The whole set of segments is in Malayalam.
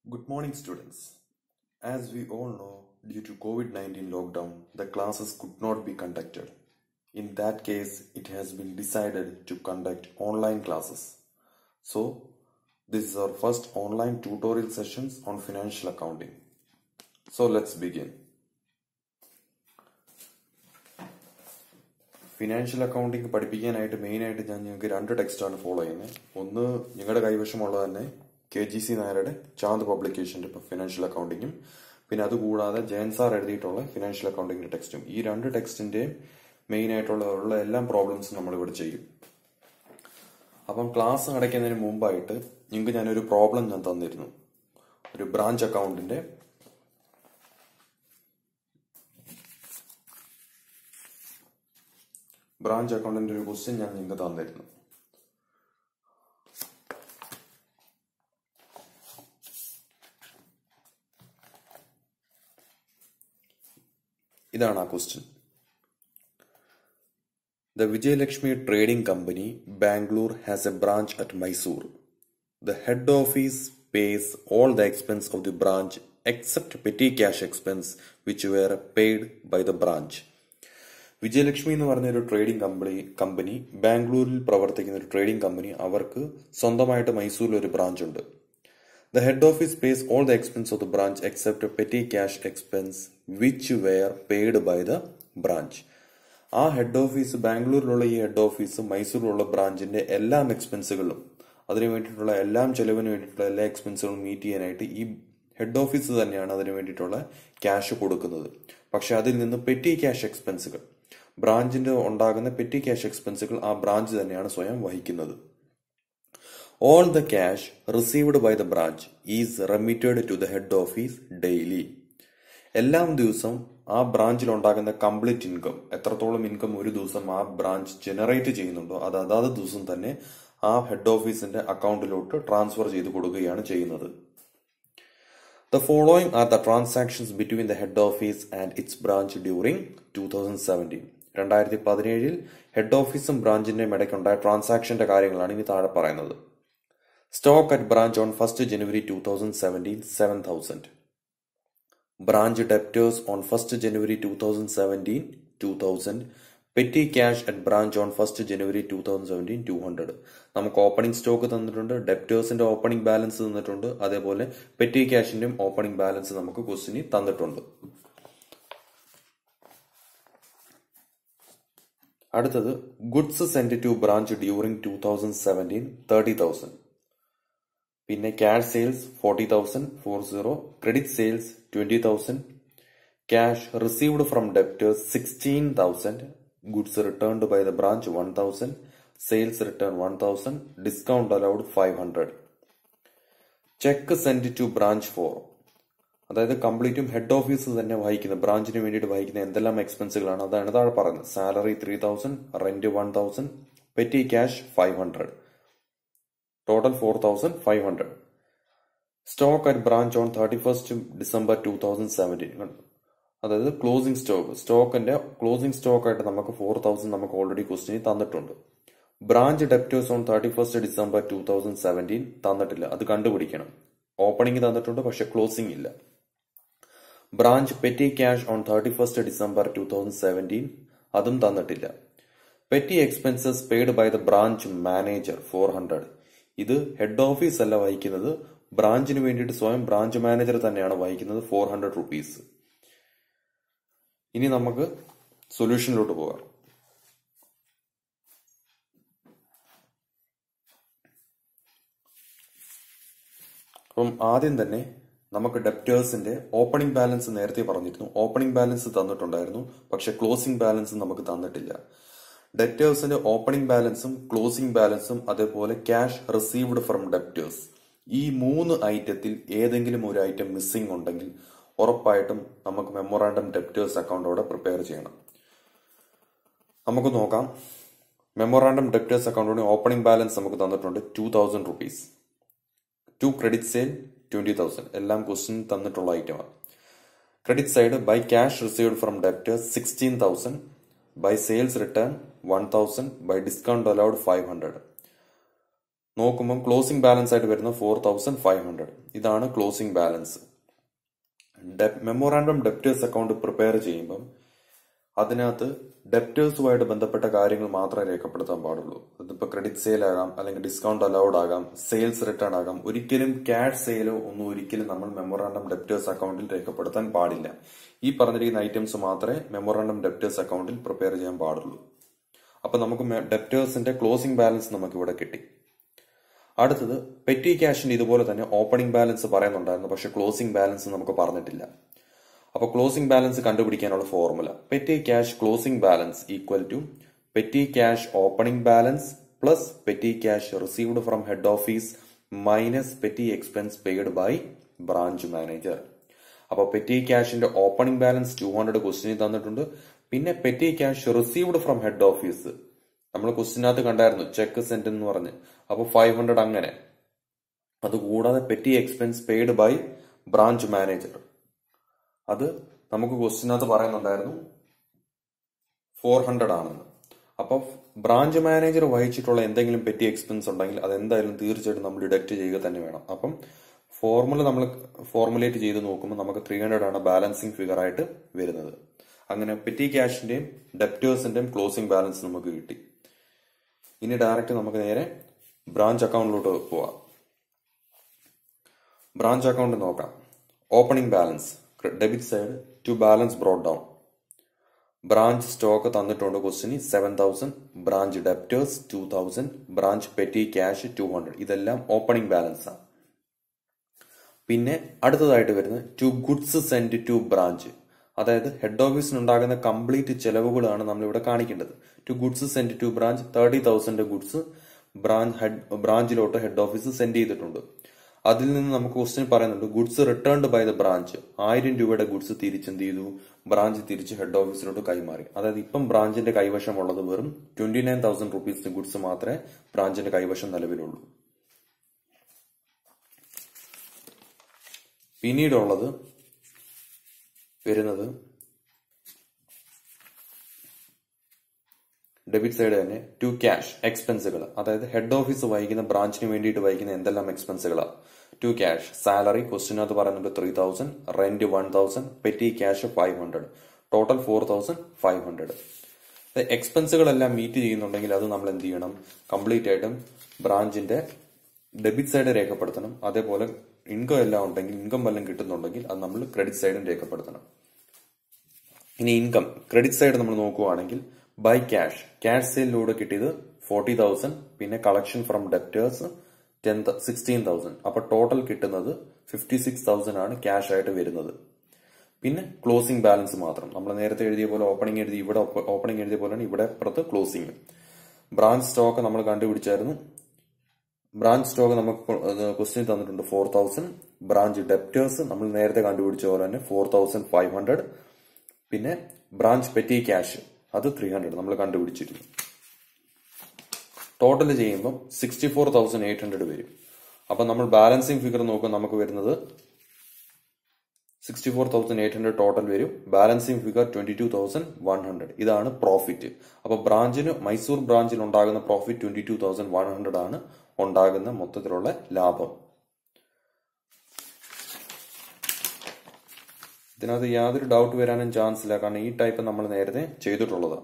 Good morning, students. As we all know, due to COVID 19 lockdown, the classes could not be conducted. In that case, it has been decided to conduct online classes. So, this is our first online tutorial sessions on financial accounting. So, let's begin. Financial accounting പഠിപ്പിക്കാനായിട്ട് മെയിനായിട്ട് ഞാൻ നിങ്ങൾക്ക് രണ്ട് ടെക്സ്റ്റാണ് ഫോളോ ചെയ്യുന്നത് ഒന്ന് നിങ്ങളുടെ കൈവശമുള്ള തന്നെ കെ ജി സി നായരുടെ ചാന്ത് പബ്ലിക്കേഷന്റെ ഫിനാൻഷ്യൽ അക്കൗണ്ടിങ്ങും പിന്നെ അതുകൂടാതെ ജയൻ സാർ എഴുതിയിട്ടുള്ള ഫിനാൻഷ്യൽ അക്കൗണ്ടിങ്ങിന്റെ ടെക്സ്റ്റും ഈ രണ്ട് ടെക്സ്റ്റിന്റെയും മെയിൻ ആയിട്ടുള്ള ഉള്ള എല്ലാ പ്രോബ്ലംസും നമ്മൾ ഇവിടെ ചെയ്യും അപ്പം ക്ലാസ് അടയ്ക്കുന്നതിന് മുമ്പായിട്ട് നിങ്ങൾക്ക് ഞാനൊരു പ്രോബ്ലം ഞാൻ തന്നിരുന്നു ഒരു ബ്രാഞ്ച് അക്കൗണ്ടിന്റെ ബ്രാഞ്ച് അക്കൗണ്ടിന്റെ ഒരു ക്വസ്റ്റ്യൻ ഞാൻ നിങ്ങൾക്ക് തന്നിരുന്നു ഇതാണ് ആ question The Vijayalakshmi Trading Company, Bangalore, has a branch at Mysore. The head office pays all the expense of the branch except petty cash expense which were paid by the branch. Vijayalakshmi എന്ന് പറഞ്ഞ ഒരു ട്രേഡിംഗ് കമ്പനി കമ്പനി ബാംഗ്ലൂരിൽ പ്രവർത്തിക്കുന്ന ഒരു ട്രേഡിംഗ് കമ്പനി അവർക്ക് സ്വന്തമായിട്ട് മൈസൂരിൽ ഒരു ബ്രാഞ്ച് ഉണ്ട് the head office pays all the expense of the branch except petty cash expense which were paid by the branch ആ ഹെഡ് ഓഫീസ് ബാംഗ്ലൂരിലുള്ള ഈ ഹെഡ് ഓഫീസ് മൈസൂരിലുള്ള ബ്രാഞ്ചിന്റെ എല്ലാ എക്സ്പെൻസുകളും അതിനു വേണ്ടിയിട്ടുള്ള എല്ലാം ചെലവിന് വേണ്ടിയിട്ടുള്ള എല്ലാ എക്സ്പെൻസുകളും മീറ്റ് ചെയ്യാനായിട്ട് ഈ ഹെഡ് ഓഫീസ് തന്നെയാണ് അതിനു വേണ്ടിയിട്ടുള്ള ക്യാഷ് കൊടുക്കുന്നത് പക്ഷെ അതിൽ നിന്ന് പെറ്റി ക്യാഷ് എക്സ്പെൻസുകൾ ബ്രാഞ്ചിന്റെ ഉണ്ടാകുന്ന പെറ്റി ക്യാഷ് എക്സ്പെൻസുകൾ ആ ബ്രാഞ്ച് തന്നെയാണ് സ്വയം വഹിക്കുന്നത് all the cash received by the branch is remitted to the head office daily എല്ലാ ദിവസവും ആ ബ്രാഞ്ചിൽ ഉണ്ടാകുന്ന കംപ്ലീറ്റ് ഇൻകം എത്രത്തോളം ഇൻകം ഒരു ദിവസം ആ ബ്രാഞ്ച് ജനറേറ്റ് ചെയ്യുന്നുണ്ടോ അത് അതാത് ദിവസം തന്നെ ആ ഹെഡ് ഓഫീസിന്റെ അക്കൗണ്ടിലോട്ട് ട്രാൻസ്ഫർ ചെയ്ത് കൊടുക്കുകയാണ് ചെയ്യുന്നത് the following are the transactions between the head office and its branch during two thousand seventeen രണ്ടായിരത്തി പതിനേഴിൽ ഹെഡ് ഓഫീസും ബ്രാഞ്ചിന്റെയും ഇടയ്ക്കുണ്ടായ ട്രാൻസാക്ഷന്റെ കാര്യങ്ങളാണ് ഇനി താഴെ പറയുന്നത് stock at branch on first January two thousand seventeen seven thousand branch debtors on 1st January 2017 2000 petty cash at branch on first January two thousand seventeen two hundred നമുക്ക് ഓപ്പണിംഗ് സ്റ്റോക്ക് തന്നിട്ടുണ്ട് ഡെപ്റ്റേഴ്സിന്റെ ഓപ്പണിംഗ് ബാലൻസ് തന്നിട്ടുണ്ട് അതേപോലെ പെറ്റി ക്യാഷിന്റെയും ഓപ്പണിംഗ് ബാലൻസ് നമുക്ക് ക്വസ്റ്റിനി തന്നിട്ടുണ്ട് അടുത്തത് goods send to branch during two thousand seventeen thirty thousand പിന്നെ cash sales forty thousand four zero credit sales twenty thousand cash received from debtors sixteen thousand goods returned by the branch one thousand sales return one thousand discount allowed five hundred cheque send to branch four അതായത് കംപ്ലീറ്റും ഹെഡ് ഓഫീസ് തന്നെ വഹിക്കുന്ന ബ്രാഞ്ചിന് വേണ്ടിയിട്ട് വഹിക്കുന്ന എന്തെല്ലാം എക്സ്പെൻസുകളാണ് അതാണ് താഴെ പറയുന്നത് salary three thousand rent one thousand petty cash five hundred total four thousand five hundred stock at branch on thirty first December two thousand seventeen അതായത് ക്ലോസിംഗ് സ്റ്റോക്ക് സ്റ്റോക്കിന്റെ ക്ലോസിംഗ് സ്റ്റോക്ക് ആയിട്ട് നമുക്ക് ഫോർ തൗസൻഡ് നമുക്ക് ഓൾറെഡി ക്വസ്റ്റിന് തന്നിട്ടുണ്ട് branch debtors on thirty first December two thousand seventeen തന്നിട്ടില്ല അത് കണ്ടുപിടിക്കണം ഓപ്പണിംഗ് തന്നിട്ടുണ്ട് പക്ഷെ ക്ലോസിംഗ് ഇല്ല branch petty cash on thirty first December two thousand seventeen അതും തന്നിട്ടില്ല petty expenses paid by the branch manager four hundred ഇത് ഹെഡ് ഓഫീസ് അല്ല വഹിക്കുന്നത് ബ്രാഞ്ചിന് വേണ്ടിയിട്ട് സ്വയം ബ്രാഞ്ച് മാനേജർ തന്നെയാണ് വഹിക്കുന്നത് ഫോർ ഹൺഡ്രഡ് റുപ്പീസ് ഇനി നമുക്ക് സൊല്യൂഷനിലോട്ട് പോകാം അപ്പം ആദ്യം തന്നെ നമുക്ക് ഡെപ്റ്റേഴ്സിന്റെ ഓപ്പണിംഗ് ബാലൻസ് നേരത്തെ പറഞ്ഞിരുന്നു ഓപ്പണിംഗ് ബാലൻസ് തന്നിട്ടുണ്ടായിരുന്നു പക്ഷെ ക്ലോസിംഗ് ബാലൻസ് നമുക്ക് തന്നിട്ടില്ല ഡെപ്റ്റേഴ്സിന്റെ ഓപ്പണിംഗ് ബാലൻസും ക്ലോസിംഗ് ബാലൻസും അതേപോലെ ക്യാഷ് റിസീവ്ഡ് ഫ്രം ഡെപ്റ്റേഴ്സ് ഈ മൂന്ന് ഐറ്റത്തിൽ ഏതെങ്കിലും ഒരു ഐറ്റം മിസ്സിംഗ് ഉണ്ടെങ്കിൽ ഉറപ്പായിട്ടും നമുക്ക് മെമ്മോറാണ്ടം ഡെപ്റ്റേഴ്സ് അക്കൗണ്ട് അവിടെ പ്രിപ്പയർ ചെയ്യണം നമുക്ക് നോക്കാം മെമ്മോറാണ്ടം ഡെപ്റ്റേഴ്സ് അക്കൗണ്ടിന് ഓപ്പണിംഗ് ബാലൻസ് നമുക്ക് തന്നിട്ടുണ്ട് two thousand rupees to credit sale twenty thousand എല്ലാം ക്വസ്റ്റ്യൻ തന്നിട്ടുള്ള ഐറ്റമാണ് credit side by cash received from debtors sixteen thousand by sales return one thousand by discount allowed five hundred നോക്കുമ്പം ക്ലോസിംഗ് ബാലൻസ് ആയിട്ട് വരുന്ന ഫോർ തൗസൻഡ് ഫൈവ് ഹൺഡ്രഡ് ഇതാണ് closing balance memorandum debtors account prepare ചെയ്യുമ്പം അതിനകത്ത് ഡെപ്റ്റേഴ്സുമായിട്ട് ബന്ധപ്പെട്ട കാര്യങ്ങൾ മാത്രമേ രേഖപ്പെടുത്താൻ പാടുള്ളൂ അതിപ്പോ ക്രെഡിറ്റ് സെയിൽ ആകാം അല്ലെങ്കിൽ ഡിസ്കൗണ്ട് അലൗഡ് ആകാം സെയിൽസ് റിട്ടേൺ ആകാം ഒരിക്കലും ക്യാഷ് സെയിലോ ഒന്നും ഒരിക്കലും നമ്മൾ മെമ്മോറാൻഡം ഡെപ്റ്റേഴ്സ് അക്കൗണ്ടിൽ രേഖപ്പെടുത്താൻ പാടില്ല ഈ പറഞ്ഞിരിക്കുന്ന ഐറ്റംസ് മാത്രമേ മെമ്മോറാൻഡം ഡെപ്റ്റേഴ്സ് അക്കൗണ്ടിൽ പ്രിപ്പയർ ചെയ്യാൻ പാടുള്ളൂ അപ്പൊ നമുക്ക് ഡെപ്റ്റേഴ്സിന്റെ ക്ലോസിംഗ് ബാലൻസ് നമുക്ക് ഇവിടെ കിട്ടി അടുത്തത് പെറ്റി ക്യാഷിന്റെ ഇതുപോലെ തന്നെ ഓപ്പണിംഗ് ബാലൻസ് പറയുന്നുണ്ടായിരുന്നു പക്ഷെ ക്ലോസിംഗ് ബാലൻസ് നമുക്ക് പറഞ്ഞിട്ടില്ല അപ്പോൾ ക്ലോസിംഗ് ബാലൻസ് കണ്ടുപിടിക്കാനുള്ള formula petty cash closing balance equal to petty cash opening balance plus petty cash received from head office minus petty expense paid by branch manager അപ്പോൾ പെറ്റി ക്യാഷിന്റെ ഓപ്പണിംഗ് ബാലൻസ് ടു ഹൺഡ്രഡ് ക്വസ്റ്റിനിൽ തന്നിട്ടുണ്ട് പിന്നെ petty cash received from head office നമ്മൾ ക്വസ്റ്റിനകത്ത് കണ്ടായിരുന്നു ചെക്ക് സെന്റ് എന്ന് പറഞ്ഞ് അപ്പോൾ ഫൈവ് ഹൺഡ്രഡ് അങ്ങനെ അതുകൂടാതെ petty expense paid by branch manager അത് നമുക്ക് ക്വസ്റ്റിനകത്ത് പറയുന്നുണ്ടായിരുന്നു ഫോർ ഹൺഡ്രഡ് ആണെന്ന് അപ്പൊ ബ്രാഞ്ച് മാനേജർ വഹിച്ചിട്ടുള്ള എന്തെങ്കിലും പെറ്റി എക്സ്പെൻസ് ഉണ്ടെങ്കിൽ അത് എന്തായാലും തീർച്ചയായിട്ടും നമ്മൾ ഡിഡക്ട് ചെയ്യുക തന്നെ വേണം അപ്പം ഫോർമുല നമ്മൾ ഫോർമുലേറ്റ് ചെയ്ത് നോക്കുമ്പോൾ നമുക്ക് ത്രീ ഹൺഡ്രഡ് ആണ് ബാലൻസിങ് ഫിഗർ ആയിട്ട് വരുന്നത് അങ്ങനെ പെറ്റി ക്യാഷിന്റെയും ഡെപ്റ്റേഴ്സിന്റെയും ക്ലോസിംഗ് ബാലൻസ് നമുക്ക് കിട്ടി ഇനി ഡയറക്റ്റ് നമുക്ക് നേരെ ബ്രാഞ്ച് അക്കൗണ്ടിലോട്ട് പോവാം ബ്രാഞ്ച് അക്കൗണ്ട് നോക്കാം opening balance debit side to balance brought down branch stock തന്നിട്ടുണ്ട് ക്വസ്റ്റിന് seven thousand branch debtors two thousand branch petty cash two hundred ഇതെല്ലാം ഓപ്പണിംഗ് ബാലൻസ് ആണ് പിന്നെ അടുത്തതായിട്ട് വരുന്നത് to goods send to branch അതായത് ഹെഡ് ഓഫീസിന് ഉണ്ടാകുന്ന കംപ്ലീറ്റ് ചെലവുകളാണ് നമ്മൾ ഇവിടെ കാണിക്കേണ്ടത് to goods send to branch thirty thousand goods branch head ബ്രാഞ്ചിലോട്ട് ഹെഡ് ഓഫീസ് സെൻഡ് ചെയ്തിട്ടുണ്ട് അതിൽ നിന്ന് നമുക്ക് ക്വസ്റ്റ്യൻ പറയുന്നുണ്ട് goods returned by the branch ആയിരം രൂപയുടെ ഗുഡ്സ് തിരിച്ചെന്ത് ചെയ്തു ബ്രാഞ്ച് തിരിച്ച് ഹെഡ് ഓഫീസിലോട്ട് കൈമാറി അതായത് ഇപ്പം ബ്രാഞ്ചിന്റെ കൈവശമുള്ളത് വെറും ട്വന്റി നയൻ തൗസൻഡ് റുപ്പീസിന് ഗുഡ്സ് മാത്രമേ ബ്രാഞ്ചിന്റെ കൈവശം നിലവിലുള്ളൂ പിന്നീടുള്ളത് വരുന്നത് ഡെബിറ്റ് സൈഡ് തന്നെ ടു ക്യാഷ് എക്സ്പെൻസുകൾ അതായത് ഹെഡ് ഓഫീസ് വഹിക്കുന്ന ബ്രാഞ്ചിന് വേണ്ടിയിട്ട് വഹിക്കുന്ന എന്തെല്ലാം എക്സ്പെൻസുകളാണ് ടു ക്യാഷ് സാലറി ക്വസ്റ്റിനകത്ത് പറയുന്നുണ്ട് three thousand rent one thousand petty cash five hundred total four thousand five hundred എക്സ്പെൻസുകളെല്ലാം മീറ്റ് ചെയ്യുന്നുണ്ടെങ്കിൽ അത് നമ്മൾ എന്ത് ചെയ്യണം കംപ്ലീറ്റ് ആയിട്ടും ബ്രാഞ്ചിന്റെ ഡെബിറ്റ് സൈഡ് രേഖപ്പെടുത്തണം അതേപോലെ ഇൻകം എല്ലാം ഉണ്ടെങ്കിൽ ഇൻകം വല്ലതും കിട്ടുന്നുണ്ടെങ്കിൽ അത് നമ്മൾ ക്രെഡിറ്റ് സൈഡും രേഖപ്പെടുത്തണം ഇനി ഇൻകം ക്രെഡിറ്റ് സൈഡ് നമ്മൾ നോക്കുവാണെങ്കിൽ ബൈ ക്യാഷ് ക്യാഷ് സെയിലിലൂടെ കിട്ടിയത് ഫോർട്ടി തൗസൻഡ് പിന്നെ collection from debtors ten sixteen thousand അപ്പൊ ടോട്ടൽ കിട്ടുന്നത് ഫിഫ്റ്റി സിക്സ് തൗസൻഡ് ആണ് ക്യാഷ് ആയിട്ട് വരുന്നത് പിന്നെ ക്ലോസിംഗ് ബാലൻസ് മാത്രം നമ്മൾ നേരത്തെ എഴുതിയ പോലെ ഓപ്പണിംഗ് എഴുതി ഇവിടെ ഓപ്പണിംഗ് എഴുതിയ പോലെയാണ് ഇവിടെ അപ്പുറത്ത് ക്ലോസിംഗ് ബ്രാഞ്ച് സ്റ്റോക്ക് നമ്മൾ കണ്ടുപിടിച്ചായിരുന്നു ബ്രാഞ്ച് സ്റ്റോക്ക് നമുക്ക് ക്വസ്റ്റ്യൻ തന്നിട്ടുണ്ട് ഫോർ തൗസൻഡ് ബ്രാഞ്ച് ഡെപ്റ്റേഴ്സ് നമ്മൾ നേരത്തെ കണ്ടുപിടിച്ച പോലെ തന്നെ ഫോർ തൗസൻഡ് ഫൈവ് ഹൺഡ്രഡ് പിന്നെ ബ്രാഞ്ച് പെറ്റി ക്യാഷ് അത് ത്രീ ഹൺഡ്രഡ് നമ്മൾ കണ്ടുപിടിച്ചിരുന്നു ടോട്ടൽ ചെയ്യുമ്പോൾ sixty four thousand eight hundred വരും അപ്പൊ നമ്മൾ ബാലൻസിങ് ഫിഗർ നോക്കുമ്പോൾ നമുക്ക് വരുന്നത് sixty four thousand eight hundred total വരും balancing figure twenty two thousand one hundred ഇതാണ് പ്രോഫിറ്റ് അപ്പൊ ബ്രാഞ്ചിന് മൈസൂർ ബ്രാഞ്ചിൽ ഉണ്ടാകുന്ന profit twenty two thousand one hundred ആണ് ഉണ്ടാകുന്ന മൊത്തത്തിലുള്ള ലാഭം ഇതിനകത്ത് യാതൊരു ഡൗട്ട് വരാനും ചാൻസ് ഇല്ല കാരണം ഈ ടൈപ്പ് നമ്മൾ നേരത്തെ ചെയ്തിട്ടുള്ളതാണ്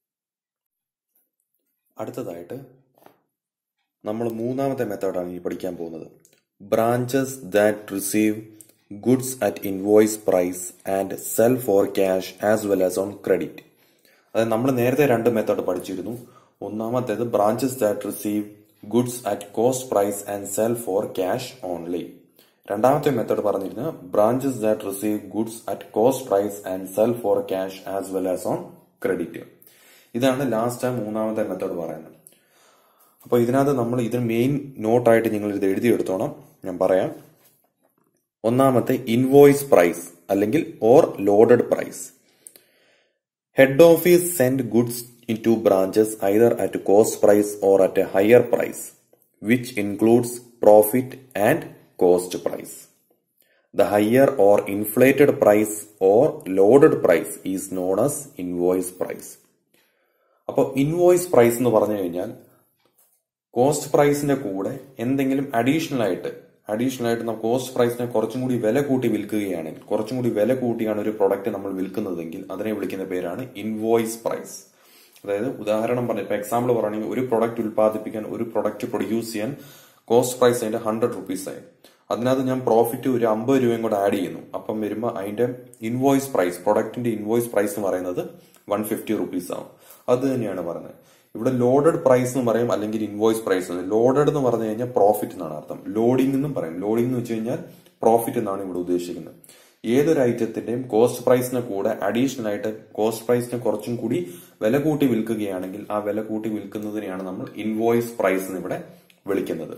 അടുത്തതായിട്ട് നമ്മൾ മൂന്നാമത്തെ മെത്തേഡാണ് ഈ പഠിക്കാൻ പോകുന്നത് branches that receive goods at invoice price and sell for cash as well as on credit അതായത് നമ്മൾ നേരത്തെ രണ്ട് മെത്തേഡ് പഠിച്ചിരുന്നു ഒന്നാമത്തേത് branches that receive goods at cost price and sell for cash only രണ്ടാമത്തെ മെത്തേഡ് പറഞ്ഞിരുന്നത് branches that receive goods at cost price and sell for cash as well as on credit ഇതാണ് ലാസ്റ്റ് മൂന്നാമത്തെ മെത്തേഡ് പറയുന്നത് അപ്പോൾ ഇതിനകത്ത് നമ്മൾ ഇതിന് മെയിൻ നോട്ടായിട്ട് നിങ്ങൾ ഇത് എഴുതിയെടുത്തോണം ഞാൻ പറയാം ഒന്നാമത്തെ ഇൻവോയ്സ് പ്രൈസ് അല്ലെങ്കിൽ or loaded price head office send goods into branches either at cost price or at a higher price which includes profit and cost price the higher or inflated price or loaded price is known as invoice price അപ്പോൾ ഇൻവോയ്സ് പ്രൈസ് എന്ന് പറഞ്ഞു കഴിഞ്ഞാൽ കോസ്റ്റ് പ്രൈസിന്റെ കൂടെ എന്തെങ്കിലും അഡീഷണൽ ആയിട്ട് അഡീഷണൽ ആയിട്ട് നമ്മൾ കോസ്റ്റ് പ്രൈസിനെ കുറച്ചും കൂടി വില കൂട്ടി വിൽക്കുകയാണെങ്കിൽ കുറച്ചും കൂടി വില കൂട്ടിയാണ് ഒരു പ്രൊഡക്റ്റ് നമ്മൾ വിൽക്കുന്നതെങ്കിൽ അതിനെ വിളിക്കുന്ന പേരാണ് ഇൻവോയ്സ് പ്രൈസ് അതായത് ഉദാഹരണം പറഞ്ഞു ഇപ്പൊ എക്സാമ്പിൾ പറയുകയാണെങ്കിൽ ഒരു പ്രൊഡക്റ്റ് ഉൽപ്പാദിപ്പിക്കാൻ ഒരു പ്രൊഡക്റ്റ് പ്രൊഡ്യൂസ് ചെയ്യാൻ കോസ്റ്റ് പ്രൈസ് അതിന്റെ ഹൺഡ്രഡ് റുപ്പീസ് ആയി അതിനകത്ത് ഞാൻ പ്രോഫിറ്റ് ഒരു അമ്പത് രൂപയും കൂടെ ആഡ് ചെയ്യുന്നു അപ്പം വരുമ്പോൾ അതിന്റെ ഇൻവോയ്സ് പ്രൈസ് പ്രൊഡക്റ്റിന്റെ ഇൻവോയ്സ് പ്രൈസ് എന്ന് പറയുന്നത് വൺ ഫിഫ്റ്റി റുപ്പീസ് ആവും അത് തന്നെയാണ് പറയുന്നത് ഇവിടെ ലോഡഡ് പ്രൈസ് എന്ന് പറയും അല്ലെങ്കിൽ ഇൻവോയ്സ് പ്രൈസ് ലോഡഡ് എന്ന് പറഞ്ഞു കഴിഞ്ഞാൽ പ്രോഫിറ്റ് എന്നാണ് അർത്ഥം ലോഡിംഗ് എന്നും പറയും ലോഡിംഗ് എന്ന് വെച്ച് കഴിഞ്ഞാൽ പ്രോഫിറ്റ് എന്നാണ് ഇവിടെ ഉദ്ദേശിക്കുന്നത് ഏതൊരു ഐറ്റത്തിന്റെയും കോസ്റ്റ് പ്രൈസിന് കൂടെ അഡീഷണൽ ആയിട്ട് കോസ്റ്റ് പ്രൈസിനെ കുറച്ചും കൂടി വില കൂട്ടി വിൽക്കുകയാണെങ്കിൽ ആ വില കൂട്ടി വിൽക്കുന്നതിനെയാണ് നമ്മൾ ഇൻവോയ്സ് പ്രൈസ് എന്ന് ഇവിടെ വിളിക്കുന്നത്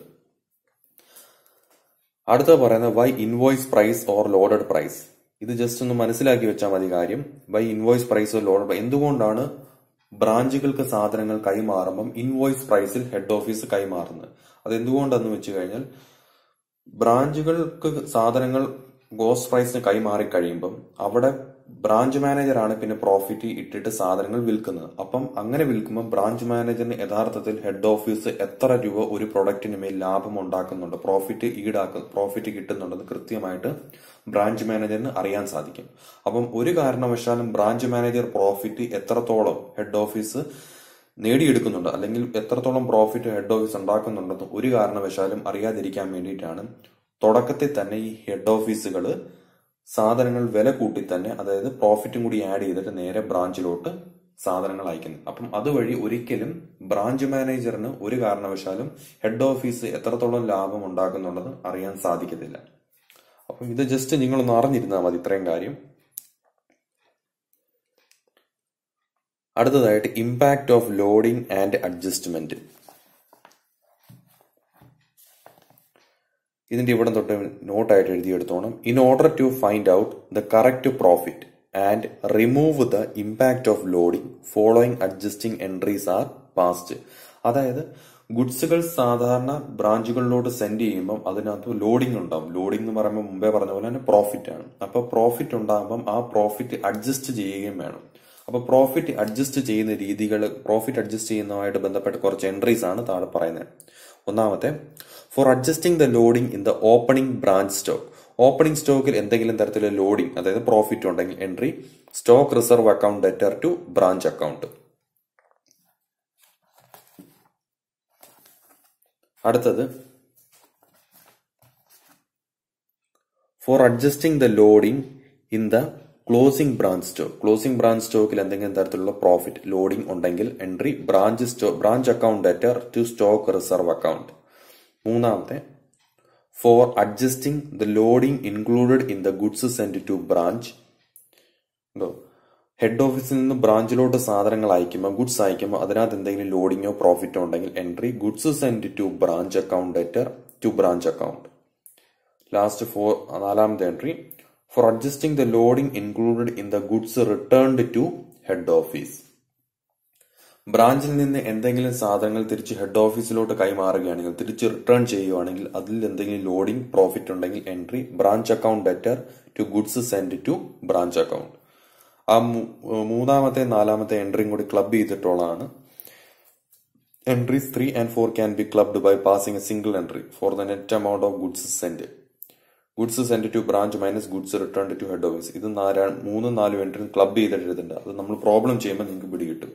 അടുത്ത പറയുന്നത് why invoice price or loaded price ഇത് ജസ്റ്റ് ഒന്ന് മനസ്സിലാക്കി വെച്ചാൽ മതി കാര്യം why invoice price or loaded എന്തുകൊണ്ടാണ് ബ്രാഞ്ചുകൾക്ക് സാധനങ്ങൾ കൈമാറുമ്പം ഇൻവോയ്സ് പ്രൈസിൽ ഹെഡ് ഓഫീസ് കൈമാറുന്നത് അത് എന്തുകൊണ്ടെന്ന് വെച്ച് കഴിഞ്ഞാൽ ബ്രാഞ്ചുകൾക്ക് സാധനങ്ങൾ ഗോസ് പ്രൈസിന് കൈമാറി കഴിയുമ്പം അവിടെ ബ്രാഞ്ച് മാനേജറാണ് പിന്നെ പ്രോഫിറ്റ് ഇട്ടിട്ട് സാധനങ്ങൾ വിൽക്കുന്നത് അപ്പം അങ്ങനെ വിൽക്കുമ്പോൾ ബ്രാഞ്ച് മാനേജറിന് യഥാർത്ഥത്തിൽ ഹെഡ് ഓഫീസ് എത്ര രൂപ ഒരു പ്രൊഡക്റ്റിന് മേൽ ലാഭം ഉണ്ടാക്കുന്നുണ്ട് പ്രോഫിറ്റ് ഈടാക്കും പ്രോഫിറ്റ് കിട്ടുന്നുണ്ടെന്ന് കൃത്യമായിട്ട് ബ്രാഞ്ച് മാനേജറിന് അറിയാൻ സാധിക്കും അപ്പം ഒരു കാരണവശാലും ബ്രാഞ്ച് മാനേജർ പ്രോഫിറ്റ് എത്രത്തോളം ഹെഡ് ഓഫീസ് നേടിയെടുക്കുന്നുണ്ട് അല്ലെങ്കിൽ എത്രത്തോളം പ്രോഫിറ്റ് ഹെഡ് ഓഫീസ് ഉണ്ടാക്കുന്നുണ്ടെന്ന് ഒരു കാരണവശാലും അറിയാതിരിക്കാൻ വേണ്ടിയിട്ടാണ് തുടക്കത്തിൽ തന്നെ ഈ ഹെഡ് ഓഫീസുകൾ സാധനങ്ങൾ വില കൂട്ടി തന്നെ അതായത് പ്രോഫിറ്റും കൂടി ആഡ് ചെയ്തിട്ട് നേരെ ബ്രാഞ്ചിലോട്ട് സാധനങ്ങൾ അയക്കുന്നത് അപ്പം അതുവഴി ഒരിക്കലും ബ്രാഞ്ച് മാനേജറിന് ഒരു കാരണവശാലും ഹെഡ് ഓഫീസ് എത്രത്തോളം ലാഭം ഉണ്ടാക്കുന്നുണ്ടെന്ന് അറിയാൻ സാധിക്കത്തില്ല അപ്പം ഇത് ജസ്റ്റ് നിങ്ങളൊന്ന് അറിഞ്ഞിരുന്നാൽ മതി ഇത്രയും കാര്യം അടുത്തതായിട്ട് impact of loading and adjustment ഇതിന്റെ ഇവിടെ തൊട്ട് നോട്ടായിട്ട് എഴുതിയെടുത്തോണം in order to find out the correct profit and remove the impact of loading following adjusting entries are passed അതായത് ഗുഡ്സുകൾ സാധാരണ ബ്രാഞ്ചുകളിലോട്ട് സെൻഡ് ചെയ്യുമ്പം അതിനകത്ത് ലോഡിംഗ് ഉണ്ടാവും ലോഡിംഗ് എന്ന് പറയുമ്പോൾ മുമ്പേ പറഞ്ഞ പോലെ തന്നെ പ്രോഫിറ്റ് ആണ് അപ്പൊ പ്രോഫിറ്റ് ഉണ്ടാകുമ്പം ആ പ്രോഫിറ്റ് അഡ്ജസ്റ്റ് ചെയ്യുകയും വേണം അപ്പൊ പ്രോഫിറ്റ് അഡ്ജസ്റ്റ് ചെയ്യുന്ന രീതികൾ പ്രോഫിറ്റ് അഡ്ജസ്റ്റ് ചെയ്യുന്നതുമായിട്ട് ബന്ധപ്പെട്ട് കുറച്ച് എൻട്രീസ് ആണ് താഴെ പറയുന്നത് ഒന്നാമത്തെ for adjusting the loading in the opening branch stock opening സ്റ്റോക്കിൽ എന്തെങ്കിലും തരത്തിലുള്ള ലോഡിംഗ് അതായത് പ്രോഫിറ്റ് ഉണ്ടെങ്കിൽ entry stock reserve account debtor to branch account അടുത്തത് for adjusting the loading in the closing branch stock closing branch സ്റ്റോക്കിൽ എന്തെങ്കിലും തരത്തിലുള്ള പ്രോഫിറ്റ് ലോഡിംഗ് ഉണ്ടെങ്കിൽ entry branch stock branch account debtor to stock reserve account മൂന്നാമത്തെ for adjusting the loading included in the goods send to branch എന്തോ ഹെഡ് ഓഫീസിൽ നിന്ന് ബ്രാഞ്ചിലോട്ട് സാധനങ്ങൾ അയക്കുമ്പോൾ ഗുഡ്സ് അയക്കുമ്പോൾ അതിനകത്ത് എന്തെങ്കിലും ലോഡിങ്ങോ പ്രോഫിറ്റോ ഉണ്ടെങ്കിൽ entry goods send to branch account debtor to branch account last four നാലാമത്തെ entry for adjusting the loading included in the goods returned to head office ബ്രാഞ്ചിൽ നിന്ന് എന്തെങ്കിലും സാധനങ്ങൾ തിരിച്ച് ഹെഡ് ഓഫീസിലോട്ട് കൈമാറുകയാണെങ്കിൽ തിരിച്ച് റിട്ടേൺ ചെയ്യുകയാണെങ്കിൽ അതിൽ എന്തെങ്കിലും ലോഡിംഗ് പ്രോഫിറ്റ് ഉണ്ടെങ്കിൽ entry branch account debtor to goods send to branch account ആ മൂന്നാമത്തെ നാലാമത്തെ എൻട്രിയും കൂടി ക്ലബ് ചെയ്തിട്ടുള്ളതാണ് entries three and four can be clubbed by passing a single entry for the net amount of goods send goods send to branch minus goods return to head office ഇത് മൂന്നും നാലും എൻട്രി ക്ലബ് ചെയ്തിട്ട് എഴുതുന്നുണ്ട് അത് നമ്മൾ പ്രോബ്ലം ചെയ്യുമ്പോൾ നിങ്ങൾക്ക് പിടികിട്ടും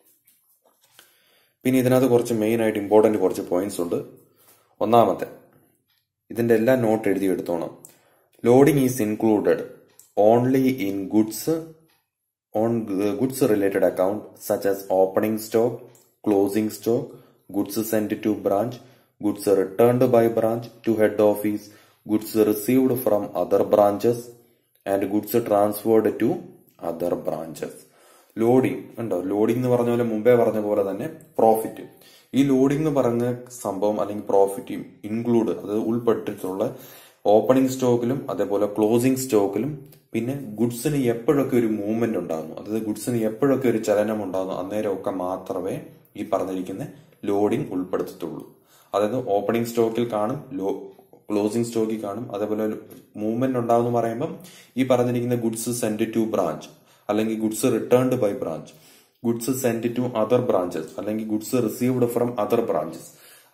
പിന്നെ ഇതിനകത്ത് കുറച്ച് മെയിൻ ആയിട്ട് ഇമ്പോർട്ടന്റ് കുറച്ച് പോയിന്റ്സ് ഉണ്ട് ഒന്നാമത്തെ ഇതിന്റെ എല്ലാം നോട്ട് എഴുതി എടുത്തോണം loading is included only in goods on goods related account such as opening stock closing stock goods send to branch goods returned by branch to head office goods received from other branches and goods transferred to other branches loading ഉണ്ടോ ലോഡിംഗ് എന്ന് പറഞ്ഞ പോലെ മുമ്പേ പറഞ്ഞ പോലെ തന്നെ പ്രോഫിറ്റ് ഈ ലോഡിംഗ് എന്ന് പറഞ്ഞ സംഭവം അല്ലെങ്കിൽ പ്രോഫിറ്റ് ഇൻക്ലൂഡ് അത് ഉൾപ്പെട്ടിട്ടുള്ള ഓപ്പണിംഗ് സ്റ്റോക്കിലും അതേപോലെ ക്ലോസിംഗ് സ്റ്റോക്കിലും പിന്നെ ഗുഡ്സിന് എപ്പോഴൊക്കെ ഒരു മൂവ്മെന്റ് ഉണ്ടാകുന്നു അതായത് ഗുഡ്സിന് എപ്പോഴൊക്കെ ഒരു ചലനം ഉണ്ടാകുന്നു അന്നേരമൊക്കെ മാത്രമേ ഈ പറഞ്ഞിരിക്കുന്ന ലോഡിംഗ് ഉൾപ്പെടുത്തത്തുള്ളൂ അതായത് ഓപ്പണിംഗ് സ്റ്റോക്കിൽ കാണും ലോ ക്ലോസിംഗ് സ്റ്റോക്കിൽ കാണും അതേപോലെ മൂവ്മെന്റ് ഉണ്ടാവും പറയുമ്പം ഈ പറഞ്ഞിരിക്കുന്ന ഗുഡ്സ് സെൻഡ് ടു ബ്രാഞ്ച് അല്ലെങ്കിൽ goods returned by branch goods send to other branches അല്ലെങ്കിൽ goods received from other branches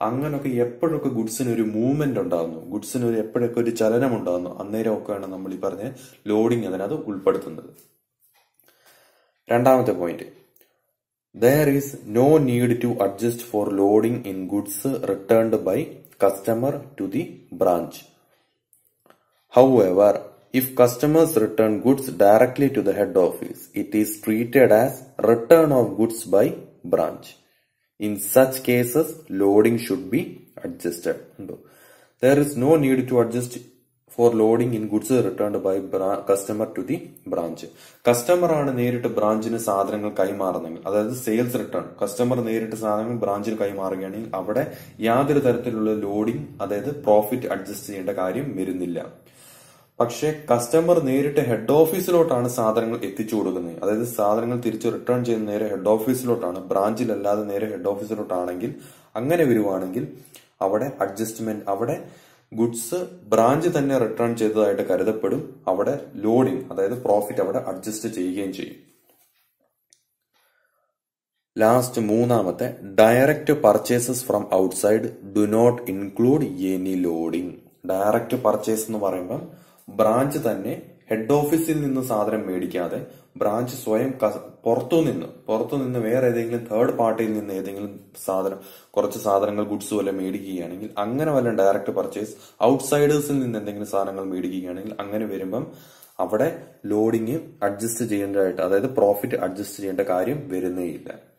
അങ്ങനൊക്കെ എപ്പോഴൊക്കെ ഗുഡ്സിന് ഒരു മൂവ്മെന്റ് ഉണ്ടാകുന്നു ഗുഡ്സിന് ഒരു എപ്പോഴൊക്കെ ഒരു ചലനം ഉണ്ടാകുന്നു അന്നേരമൊക്കെയാണ് നമ്മൾ ഈ പറഞ്ഞ ലോഡിംഗ് അതിനകത്ത് ഉൾപ്പെടുത്തുന്നത് രണ്ടാമത്തെ point there is no need to adjust for loading in goods returned by customer to the branch However, if customers return goods directly to the head office, it is treated as return of goods by branch. In such cases, loading should be adjusted. ഉണ്ടോ? There is no need to adjust for loading in goods returned by bra- customer to the branch. Customer ആണ് നേരിട്ട് ബ്രാഞ്ചിന് സാധനങ്ങൾ കൈമാറുന്നെങ്കിൽ അതായത് സെയിൽസ് റിട്ടേൺ കസ്റ്റമർ നേരിട്ട് സാധനങ്ങൾ ബ്രാഞ്ചിന് കൈമാറുകയാണെങ്കിൽ അവിടെ യാതൊരു തരത്തിലുള്ള ലോഡിംഗ് അതായത് പ്രോഫിറ്റ് അഡ്ജസ്റ്റ് ചെയ്യേണ്ട കാര്യം വരുന്നില്ല പക്ഷെ കസ്റ്റമർ നേരിട്ട് ഹെഡ് ഓഫീസിലോട്ടാണ് സാധനങ്ങൾ എത്തിച്ചു കൊടുക്കുന്നത് അതായത് സാധനങ്ങൾ തിരിച്ച് റിട്ടേൺ ചെയ്യുന്ന നേരെ ഹെഡ് ഓഫീസിലോട്ടാണ് ബ്രാഞ്ചിലല്ലാതെ നേരെ ഹെഡ് ഓഫീസിലോട്ടാണെങ്കിൽ അങ്ങനെ വരുവാണെങ്കിൽ അവിടെ അഡ്ജസ്റ്റ്മെന്റ് അവിടെ ഗുഡ്സ് ബ്രാഞ്ച് തന്നെ റിട്ടേൺ ചെയ്തതായിട്ട് കരുതപ്പെടും അവിടെ ലോഡിംഗ് അതായത് പ്രോഫിറ്റ് അവിടെ അഡ്ജസ്റ്റ് ചെയ്യുകയും ചെയ്യും ലാസ്റ്റ് മൂന്നാമത്തെ direct purchases from outside do not include any loading direct purchase എന്ന് പറയുമ്പം ബ്രാഞ്ച് തന്നെ ഹെഡ് ഓഫീസിൽ നിന്ന് സാധനം മേടിക്കാതെ ബ്രാഞ്ച് സ്വയം ക- പുറത്തു നിന്ന് പുറത്തു നിന്ന് വേറെ ഏതെങ്കിലും തേർഡ് പാർട്ടിയിൽ നിന്ന് ഏതെങ്കിലും സാധനം കുറച്ച് സാധനങ്ങൾ ഗുഡ്സ് വല്ല മേടിക്കുകയാണെങ്കിൽ അങ്ങനെ വല്ല ഡയറക്റ്റ് പർച്ചേസ് ഔട്ട്സൈഡേഴ്സിൽ നിന്ന് എന്തെങ്കിലും സാധനങ്ങൾ മേടിക്കുകയാണെങ്കിൽ അങ്ങനെ വരുമ്പം അവിടെ ലോഡിങ് അഡ്ജസ്റ്റ് ചെയ്യേണ്ടതായിട്ട് അതായത് പ്രോഫിറ്റ് അഡ്ജസ്റ്റ് ചെയ്യേണ്ട കാര്യം വരുന്നേയില്ല